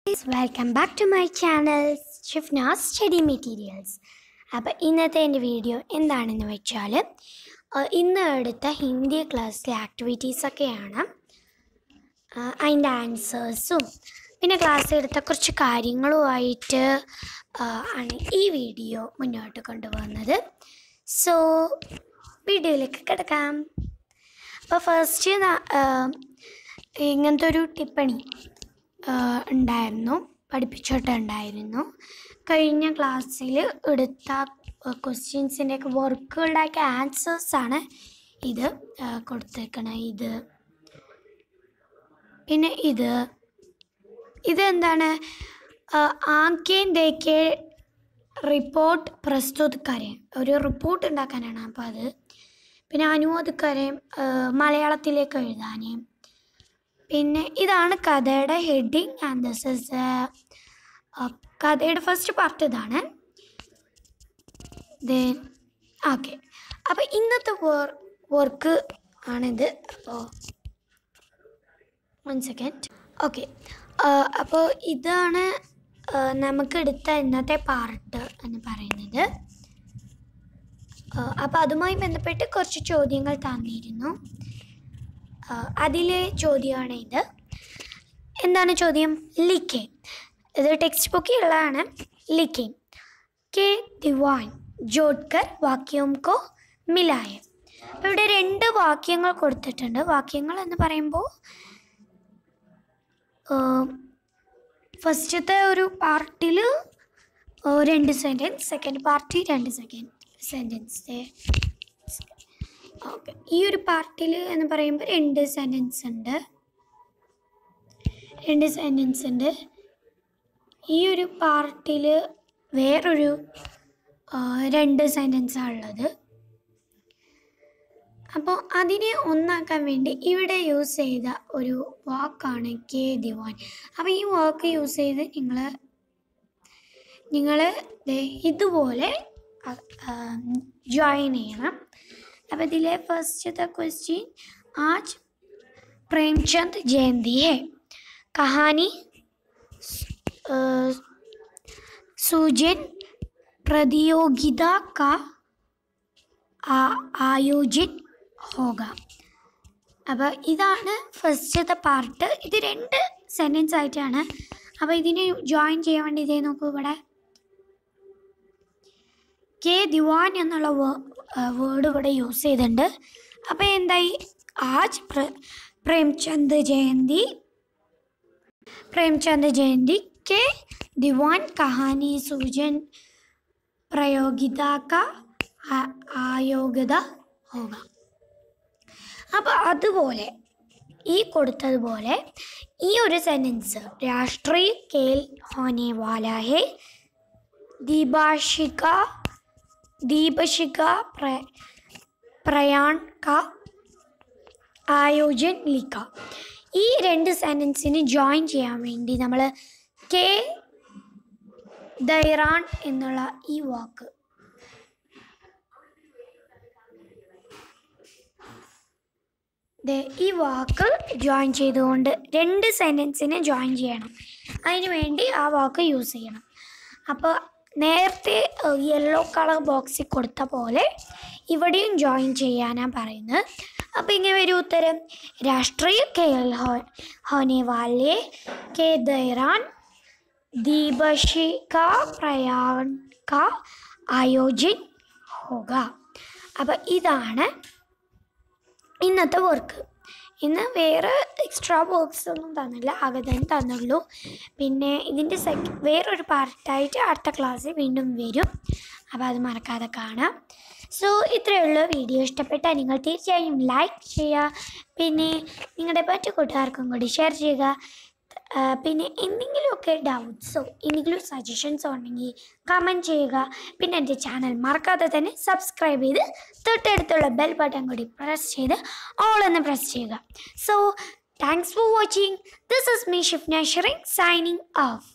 welcome back to my channel Shifnas study materials അപ്പോൾ ഇന്നത്തെ എൻ്റെ വീഡിയോ എന്താണെന്ന് വെച്ചാൽ അഹ് ഇന്ന് എടുത്ത ഹിന്ദി ക്ലാസ്സിലെ ആക്ടിവിറ്റീസൊക്കെയാണ് അതിൻ്റെ ആൻസേഴ്സും പിന്നെ ക്ലാസ് എടുത്ത കുറച്ച് കാര്യങ്ങളുമായിട്ട് ആ, ആണ് ഈ വീഡിയോ മുന്നോട്ട് കൊണ്ടുപോകുന്നത് സോ വീഡിയോയിലേക്ക് കിടക്കാം അപ്പോൾ ഫസ്റ്റ് ഇങ്ങനത്തെ ഒരു ടിപ്പണി ആ, ഉണ്ടായിരുന്നു പഠിപ്പിച്ചിട്ടുണ്ടായിരുന്നു കഴിഞ്ഞ ക്ലാസ്സിൽ എടുത്ത ക്വസ്റ്റ്യൻസിൻ്റെയൊക്കെ വർക്കുകളുടെയൊക്കെ ആൻസേഴ്സാണ് ഇത് ആ, കൊടുത്തേക്കണത് ഇത് പിന്നെ ഇത് ഇതെന്താണ് ആങ്കേം ദേക്കെ റിപ്പോർട്ട് പ്രസ്തുത് കരയും ഒരു റിപ്പോർട്ട് ഉണ്ടാക്കാനാണ് അപ്പോൾ അത് പിന്നെ അനുവാദ് കരയും മലയാളത്തിലേക്ക് എഴുതാനേയും പിന്നെ ഇതാണ് കഥയുടെ ഹെഡിങ് ആൻഡ് ദിസ് ഇസ് കഥയുടെ ഫസ്റ്റ് പാർട്ട് ഇതാണ് ദെൻ ഓക്കെ അപ്പോൾ ഇന്നത്തെ വർക്ക് ആണിത് അപ്പോൾ വൺ സെക്കൻഡ് ഓക്കെ അപ്പോൾ ഇതാണ് ആ, നമുക്ക് എടുത്ത ഇന്നത്തെ പാർട്ട് എന്ന് പറയുന്നത് അപ്പോൾ അതുമായി ബന്ധപ്പെട്ട് കുറച്ച് ചോദ്യങ്ങൾ തന്നിരുന്നു അതിലെ ചോദ്യമാണ് ഇത് എന്താണ് ചോദ്യം ലിഖെ ഇത് ടെക്സ്റ്റ് ബുക്കിൽ ഉള്ളതാണ് ലിഖെ കെ ദിവാൻ ജോഡ്കർ വാക്യവും കോ മിലായ അപ്പോൾ ഇവിടെ രണ്ട് വാക്യങ്ങൾ കൊടുത്തിട്ടുണ്ട് വാക്യങ്ങൾ എന്ന് പറയുമ്പോൾ ഫസ്റ്റത്തെ ഒരു പാർട്ടിൽ രണ്ട് സെൻറ്റൻസ് സെക്കൻഡ് പാർട്ടി രണ്ട് സെക്കൻഡ് സെൻറ്റൻസ് ഓക്കെ ഈ ഒരു പാർട്ടിൽ എന്ന് പറയുമ്പോൾ രണ്ട് സെൻറ്റൻസ് ഉണ്ട് രണ്ട് സെൻറ്റൻസ് ഉണ്ട് ഈ ഒരു പാർട്ടിൽ വേറൊരു ആ, രണ്ട് സെൻറ്റൻസാണ് ഉള്ളത് അപ്പോൾ അതിനെ ഒന്നാക്കാൻ വേണ്ടി ഇവിടെ യൂസ് ചെയ്ത ഒരു വാക്കാണ് കെ ദിവാൻ അപ്പോൾ ഈ വാക്ക് യൂസ് ചെയ്ത് നിങ്ങൾ നിങ്ങൾ ഇതുപോലെ ജോയിൻ ചെയ്യണം അപ്പോൾ ഇതിലെ ഫസ്റ്റത്തെ ക്വസ്റ്റ്യൻ ആജ് प्रेमचंद जयंती है कहानी अ, सूजन प्रतियोगिता का आ- आयोजन होगा അപ്പോൾ ഇതാണ് ഫസ്റ്റത്തെ പാർട്ട് ഇത് രണ്ട് സെൻറ്റൻസ് ആയിട്ടാണ് അപ്പോൾ ഇതിനെ ജോയിൻ ചെയ്യാൻ വേണ്ടി ഇതേ നോക്കൂ ഇവിടെ കെ ദിവാൻ എന്നുള്ള വേർഡ് ഇവിടെ യൂസ് ചെയ്തിട്ടുണ്ട് അപ്പോൾ എന്തായി ആജ് പ്ര പ്രേംചന്ദ് ജയന്തി प्रेमचंद जयंती के दीवान कहानी सूजन പ്രയോഗിത का ആ- ആയോഗ്യത ഹോഗ അപ്പോൾ അതുപോലെ ഈ കൊടുത്തതുപോലെ ഈ ഒരു സെൻറ്റൻസ് രാഷ്ട്രീയ കേൽ ഹോനെ വാല ഹെ ദീപാഷിക ദീപശിക പ്ര പ്രയാൺ കാ ആയോജൻ ലിക്ക ഈ രണ്ട് സെൻറ്റൻസിന് ജോയിൻ ചെയ്യാൻ വേണ്ടി നമ്മൾ കെ ദൈറാൻ എന്നുള്ള ഈ വാക്ക് ദേ ഈ വാക്ക് ജോയിൻ ചെയ്തുകൊണ്ട് രണ്ട് സെൻറ്റൻസിനെ ജോയിൻ ചെയ്യണം അതിന് വേണ്ടി ആ വാക്ക് യൂസ് ചെയ്യണം അപ്പോൾ നേരത്തെ യെല്ലോ കളർ ബോക്സിൽ കൊടുത്ത പോലെ ഇവിടെയും ജോയിൻ ചെയ്യാനാണ് പറയുന്നത് അപ്പോൾ ഇങ്ങനെ ഒരു ഉത്തരം രാഷ്ട്രീയ കേൽ ഹോ ഹോനെ വാലെ കെ ദൈറാൻ ദീപശി കാ പ്രയാൺ കാ ആയോജൻ ഹോഗ അപ്പോൾ ഇതാണ് ഇന്നത്തെ വർക്ക് ഇന്ന് വേറെ എക്സ്ട്രാ വർക്ക്സ് ഒന്നും തന്നില്ല ആകെ തന്നെ തന്നുള്ളൂ പിന്നെ ഇതിൻ്റെ സെക് വേറൊരു പാർട്ടായിട്ട് അടുത്ത ക്ലാസ്സിൽ വീണ്ടും വരും അപ്പോൾ അത് മറക്കാതെ കാണാം സോ ഇത്രയേ ഉള്ളൂ വീഡിയോ ഇഷ്ടപ്പെട്ടാൽ നിങ്ങൾ തീർച്ചയായും ലൈക്ക് ചെയ്യുക പിന്നെ നിങ്ങളുടെ മറ്റു കൂട്ടുകാർക്കും കൂടി ഷെയർ ചെയ്യുക ആ, പിന്നെ എന്തെങ്കിലുമൊക്കെ ഡൗട്ട്സോ എന്തെങ്കിലും സജഷൻസോ ഉണ്ടെങ്കിൽ കമൻറ്റ് ചെയ്യുക പിന്നെ എൻ്റെ ചാനൽ മറക്കാതെ തന്നെ സബ്സ്ക്രൈബ് ചെയ്ത് തൊട്ടടുത്തുള്ള ബെൽ ബട്ടൺ കൂടി പ്രസ് ചെയ്ത് ഓൾ എന്ന് പ്രസ് ചെയ്യുക so thanks for watching this is me Shifna Shering signing of